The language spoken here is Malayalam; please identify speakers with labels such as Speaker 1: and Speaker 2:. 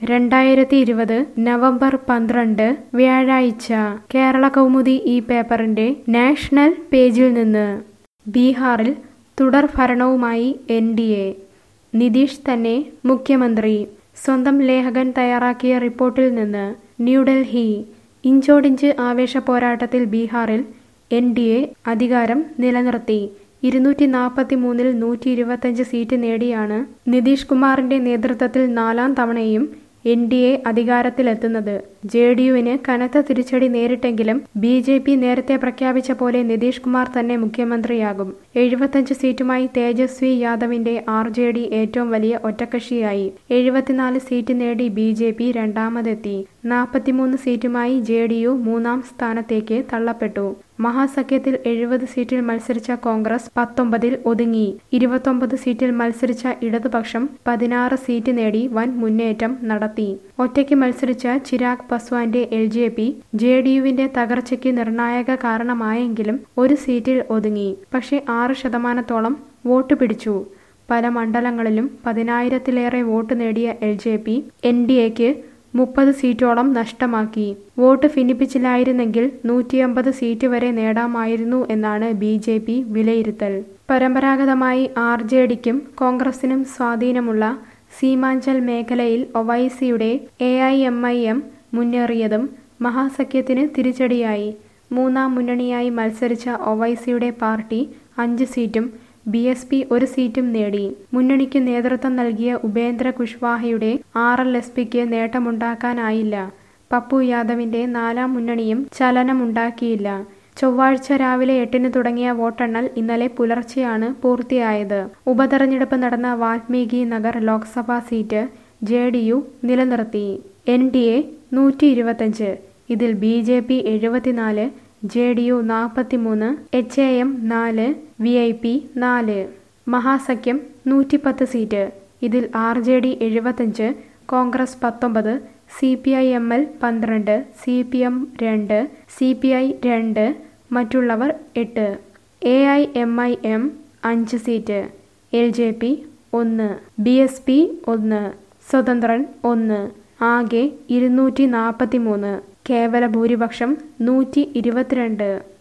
Speaker 1: രണ്ടായിരത്തി ഇരുപത് നവംബർ പന്ത്രണ്ട് വ്യാഴാഴ്ച കേരള കൗമുദി ഈ പേപ്പറിന്റെ നാഷണൽ പേജിൽ നിന്ന് ബീഹാറിൽ തുടർ ഭരണവുമായി എൻ ഡി എ നിതീഷ് തന്നെ മുഖ്യമന്ത്രി സ്വന്തം ലേഖകൻ തയ്യാറാക്കിയ റിപ്പോർട്ടിൽ നിന്ന് ന്യൂഡൽഹി ഇഞ്ചോടിഞ്ച് ആവേശ പോരാട്ടത്തിൽ ബീഹാറിൽ എൻ ഡി എ അധികാരം നിലനിർത്തി ഇരുന്നൂറ്റി നാൽപ്പത്തി മൂന്നിൽ നൂറ്റി ഇരുപത്തഞ്ച് സീറ്റ് നേടിയാണ് നിതീഷ് കുമാറിന്റെ നേതൃത്വത്തിൽ നാലാം തവണയും എൻ ഡി എ അധികാരത്തിലെത്തുന്നത് ജെ ഡി യുവിന് കനത്ത തിരിച്ചടി നേരിട്ടെങ്കിലും ബി ജെ പി നേരത്തെ പ്രഖ്യാപിച്ച പോലെ നിതീഷ് കുമാർ തന്നെ മുഖ്യമന്ത്രിയാകും എഴുപത്തഞ്ച് സീറ്റുമായി തേജസ്വി യാദവിന്റെ ആർ ജെ ഡി ഏറ്റവും വലിയ ഒറ്റക്കക്ഷിയായി എഴുപത്തിനാല് സീറ്റ് നേടി ബി ജെ പി രണ്ടാമതെത്തി നാൽപ്പത്തിമൂന്ന് സീറ്റുമായി ജെ ഡി യു മൂന്നാം സ്ഥാനത്തേക്ക് തള്ളപ്പെട്ടു മഹാസഖ്യത്തിൽ എഴുപത് സീറ്റിൽ മത്സരിച്ച കോൺഗ്രസ് പത്തൊമ്പതിൽ ഒതുങ്ങി ഇരുപത്തൊമ്പത് സീറ്റിൽ മത്സരിച്ച ഇടതുപക്ഷം പതിനാറ് സീറ്റ് നേടി വൻ മുന്നേറ്റം നടത്തി ഒറ്റയ്ക്ക് മത്സരിച്ച ചിരാഗ് പസ്വാന്റെ L J P J D യുവിന്റെ തകർച്ചയ്ക്ക് നിർണായക കാരണമായെങ്കിലും ഒരു സീറ്റിൽ ഒതുങ്ങി പക്ഷേ ആറ് ശതമാനത്തോളം വോട്ട് പിടിച്ചു പല മണ്ഡലങ്ങളിലും പതിനായിരത്തിലേറെ വോട്ട് നേടിയ L J P N D എക്ക് മുപ്പത് സീറ്റോളം നഷ്ടമാക്കി വോട്ട് ഭിന്നിപ്പിച്ചില്ലായിരുന്നെങ്കിൽ നൂറ്റിയമ്പത് സീറ്റ് വരെ നേടാമായിരുന്നു എന്നാണ് ബി ജെ പി വിലയിരുത്തൽ പരമ്പരാഗതമായി ആർ ജെ ഡിക്കും കോൺഗ്രസിനും സ്വാധീനമുള്ള സീമാഞ്ചൽ മേഖലയിൽ ഒവൈസിയുടെ A I M I M മുന്നേറിയതും മഹാസഖ്യത്തിന് തിരിച്ചടിയായി മൂന്നാം മുന്നണിയായി മത്സരിച്ച ഒവൈസിയുടെ പാർട്ടി അഞ്ച് സീറ്റും ബി എസ് പി ഒരു സീറ്റും നേടി മുന്നണിക്ക് നേതൃത്വം നൽകിയ ഉപേന്ദ്ര കുഷ്വാഹയുടെ ആർ എൽ എസ് പിക്ക് നേട്ടമുണ്ടാക്കാനായില്ല പപ്പു യാദവിന്റെ നാലാം മുന്നണിയും ചലനമുണ്ടാക്കിയില്ല ചൊവ്വാഴ്ച രാവിലെ എട്ടിന് തുടങ്ങിയ വോട്ടെണ്ണൽ ഇന്നലെ പുലർച്ചെയാണ് പൂർത്തിയായത് ഉപതെരഞ്ഞെടുപ്പ് നടന്ന Valmiki Nagar Lok Sabha seat J D U നിലനിർത്തി എൻ ഡി എ നൂറ്റി ഇരുപത്തഞ്ച് ഇതിൽ ബി ജെ പി എഴുപത്തിനാല് ജെ ഡി യു നാൽപ്പത്തിമൂന്ന് എച്ച് എ എം നാല് വി ഐ പി നാല് മഹാസഖ്യം നൂറ്റിപ്പത്ത് സീറ്റ് ഇതിൽ ആർ ജെ ഡി എഴുപത്തഞ്ച് കോൺഗ്രസ് പത്തൊമ്പത് C P I M L പന്ത്രണ്ട് സി പി എം രണ്ട് സി പി ഐ രണ്ട് മറ്റുള്ളവർ എട്ട് A I M I M അഞ്ച് സീറ്റ് എൽ ജെ പി ഒന്ന് ബി എസ് പി ഒന്ന് സ്വതന്ത്രൻ ഒന്ന് ആകെ ഇരുന്നൂറ്റി നാൽപ്പത്തി മൂന്ന് കേവല ഭൂരിപക്ഷം നൂറ്റി ഇരുപത്തിരണ്ട്